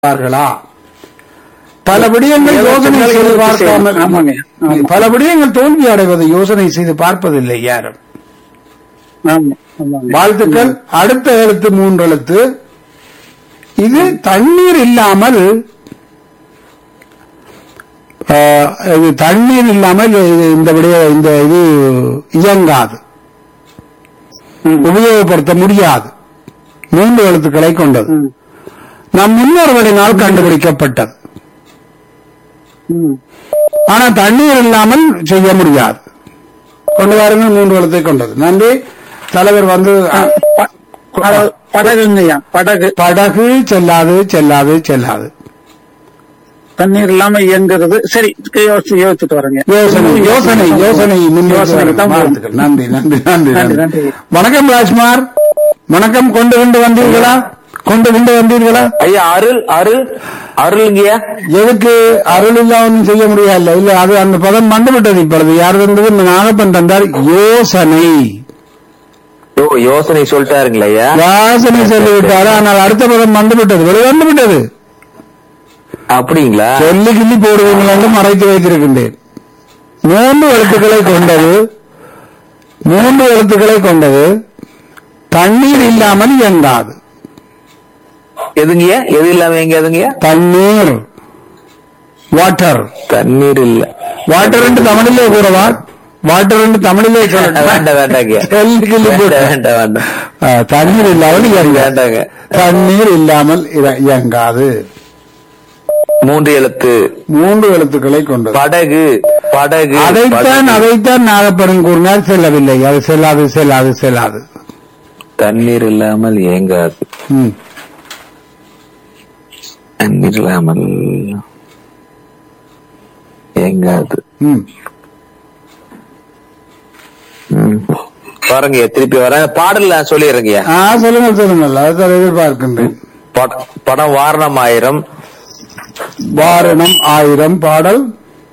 பார்ப்பார்களா பல விடயங்கள் யோசனை செய்து பார்க்காமல் ஆமாங்க ஆமா பல விடயங்கள் தோல்வி அடைவதை யோசனை செய்து பார்ப்பதில்லை யாரும் ஆமா ஆமாங்க வாழ்த்துக்கள் அடுத்த எழுத்து மூன்று எழுத்து இது தண்ணீர் இல்லாமல் ஆ, இது தண்ணீர் இல்லாமல் இது இந்த விடய இந்த இது இயங்காது ம். உபயோகப்படுத்த முடியாது மூன்று எழுத்துக்களை கொண்டது ம். நம் முன்னோர்களினால் கண்டுபிடிக்கப்பட்டது ம். ஆனா தண்ணீர் இல்லாமல் செய்ய முடியாது கொண்டு வாருங்கள் மூன்று எழுத்தை கொண்டது நன்றி தலைவர் வந்து ப- பட- படகுங்கய்யா படகு படகு செல்லாது செல்லாது செல்லாது தண்ணீர் இல்லாம இயங்குறது சரி யோசிச்சு யோசிச்சுட்டு வரேங்க யோசனை யோசனை யோசனை முன்னோக்கி யோசனை தான் வாழ்த்துக்கள். நன்றி நன்றி நன்றி நன்றி, நன்றி நன்றி. வணக்கம் ராஜ்குமார் வணக்கம் கொண்டு கொண்டு வந்தீர்களா கொண்டு கொண்டு வந்தீர்களா ஐயா அருள் அருள் அருள்ங்கய்யா எதுக்கு அருள் இல்லாமல் செய்ய முடியாது இல்ல அது அந்த பதம் வந்துவிட்டது இப்பொழுது யார் வந்தது நாகப்பன் தந்தார் யோசனை ஓ யோசனை சொல்லிட்டாருங்களா ஐயா யோசனை சொல்லிவிட்டாரு ஆனால் அடுத்த பதம் வந்துவிட்டது வெளியே வந்துவிட்டது அப்படிங்களா சொல்லி கிள்ளி போடுவீங்கள் என்று மறைத்து வைத்திருக்கின்றேன் மூன்று எழுத்துக்களை கொண்டது மூன்று எழுத்துக்களை கொண்டது தண்ணீர் இல்லாமல் இயங்காது எதுங்கய்யா எது இல்லாம எங்க எதுங்கய்யா தண்ணீர் வாட்டர் தண்ணீர் இல்ல வாட்டர் என்று தமிழிலே கூறவா வாட்டர் என்று தமிழிலே சொல்லட்டும். வேண்டாம் வேண்டாங்கய்யா சொல்லி கிள்ளி போட்டு வேண்டாம் வேண்டாம் வேண்டாம் ஆ, தண்ணீர் இல்லாமல் இயங்காது வேண்டாங்க தண்ணீர் இல்லாமல் இர- இயங்காது மூன்று எழுத்து மூன்று எழுத்துக்களை கொண்டது படகு படகு அதைத்தான் படகு. அதைத்தான் நாகப்பன் கூறினார் செல்லவில்லை அது செல்லாது செல்லாது செல்லாது தண்ணீர் இல்லாமல் இயங்காது ம். தண்ணீர் இல்லாமல் இயங்காது ம். ம். பாருங்கய்யா திருப்பி வரேன் பாடல் நான் சொல்லிடுறேங்கய்யா ஆ சொல்லுங்கள் சொல்லுங்கள் அதுதான் எதிர்பார்க்கின்றேன் பட- படம் வாரணம் ஆயிரம் வாரணம் ஆயிரம் பாடல்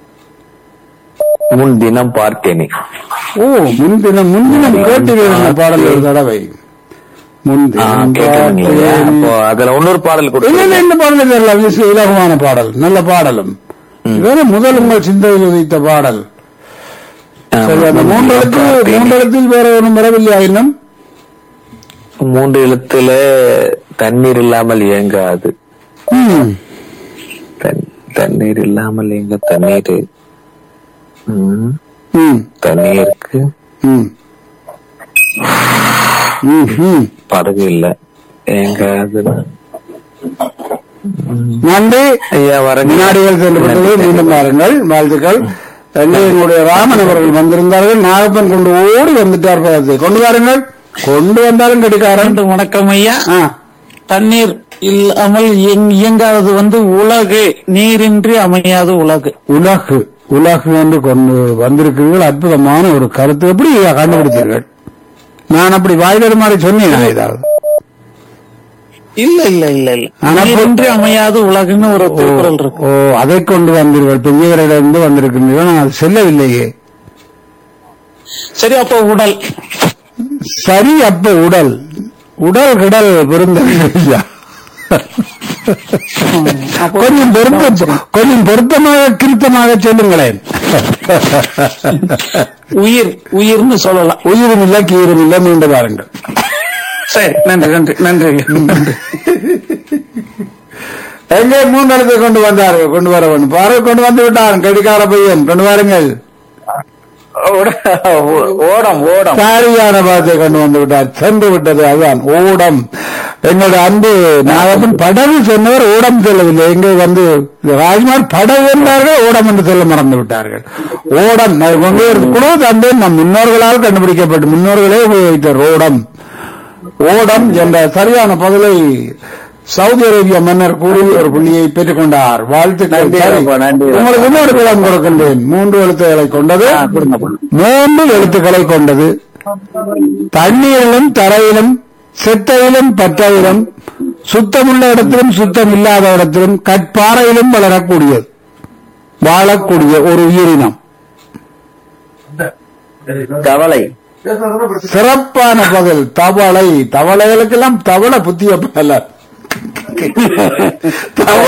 முன் தினம் பார்த்தேனே ஓ முன்தினம் முன்தினம் கேட்டிருந்த பாடல் ஒரு தடவை ஆ, முன்தினம் கேட்டதுங்களா? பார்த்தேன். அப்போ அதுல இன்னொரு பாடல் இல்ல கொடுத்து இல்ல இந்த பாடல் தெரியல இது இலகுவான பாடல் நல்ல பாடலும் வேற முதல் உங்கள் சிந்தையில் உதித்த பாடல் சரி அந்த மூன்றெழுத்து மூன்றெழுத்தில் வேற ஒன்றும் வரவில்லையா இன்னும் மூன்று எழுத்துல தண்ணீர் இல்லாமல் இயங்காது ம். தண்- தண்ணீர் இல்லாமல் இயங்க தண்ணீர் ம், ம். தண்ணீருக்கு ம். ம். ம். படகு இல்ல இயங்காது நன்றி ஐயா வரங்க வினாடிகள் சென்று விட்டது மீண்டும் பாருங்கள் வாழ்த்துக்கள் எங்கே எங்களுடைய ராமன் அவர்கள் வந்திருந்தார்கள் நாகப்பன் கொண்டு ஓடி வந்துட்டார் பதத்தை கொண்டு வாருங்கள் கொண்டு வந்தாலும் கடிக்காரன் மீண்டும் வணக்கம் ஐயா ஆ, தண்ணீர் இல்லாமல் இயங்- இயங்காதது வந்து உலகு நீரின்றி அமையாது உலகு உலகு உலகு என்று கொண்டு வந்திருக்கிறீர்கள் அற்புதமான ஒரு கருத்து எப்படி இதை கண்டுபிடித்தீர்கள் நான் அப்படி வாய்தல் மாதிரி சொன்னேன் ஏதாவது இல்ல இல்ல இல்ல இல்ல ஆனா இப்போ- நீரின்றி அமையாது உலகுன்னு ஒரு திருக்குறள் இருக்கு ஓ அதை கொண்டு வந்தீர்கள் பெரியவரிடமிருந்து வந்திருக்கின்றீர்கள் நான் அது செல்லவில்லையே சரி அப்போ உடல் சரி அப்ப உடல் உடல் கிடல் பெருந்தா கொஞ்சம் பொருத்த கொஞ்சம் பொருத்தமாக கிருத்தமாக சொல்லுங்களேன் உயிர் உயிர்னு சொல்லலாம் உயிரும் இல்ல கீரும் இல்ல மீண்டும் பாருங்கள் சரி நன்றி நன்றி நன்றி ஐயா. நன்றி எங்கே மூன்றெழுத்தை கொண்டு வந்தார்கள் கொண்டு வர வேண்டும் பாரு கொண்டு வந்து விட்டார் கடிகார பையன் கொண்டு வாருங்கள் ஓடம் ஓடம் சரியான பாதத்தை கொண்டு வந்து விட்டார் சென்று விட்டது அதுதான் ஓடம் எங்களுடைய அன்பு நாகப்பன் படகு சொன்னவர் ஓடம் சொல்லவில்லை எங்கே வந்து ராஜ்குமார் படகு என்றார்கள் ஓடம் என்று சொல்ல மறந்து விட்டார்கள் ஓடம் நான் கொண்டு ஒரு குழு தந்தேன் நம் முன்னோர்களால் கண்டுபிடிக்கப்பட்டு முன்னோர்களே உபயோகித்த ஓடம் ஓடம் என்ற சரியான பதிலை சவுதி அரேபிய மன்னர் கூறி ஒரு புள்ளியை பெற்றுக் கொண்டார் வாழ்த்துக்கள் நன்றி, சரி. அப்பா, நன்றி. உங்களுக்கு இன்னொரு குளம் கொடுக்கின்றேன் மூன்று எழுத்துக்களை கொண்டது ஆ, கொடுங்க, கொடுங்க. மூன்று எழுத்துக்களை கொண்டது தண்ணீரிலும் தரையிலும் செத்தையிலும் பற்றையிலும் சுத்தமுள்ள இடத்திலும் சுத்தம் இல்லாத இடத்திலும் கற்பாறையிலும் வளரக்கூடியது வாழக்கூடிய ஒரு உயிரினம் கவலை சிறப்பான பதில் தவளை தவளைகளுக்கெல்லாம் தவளை புத்திய பல தவறு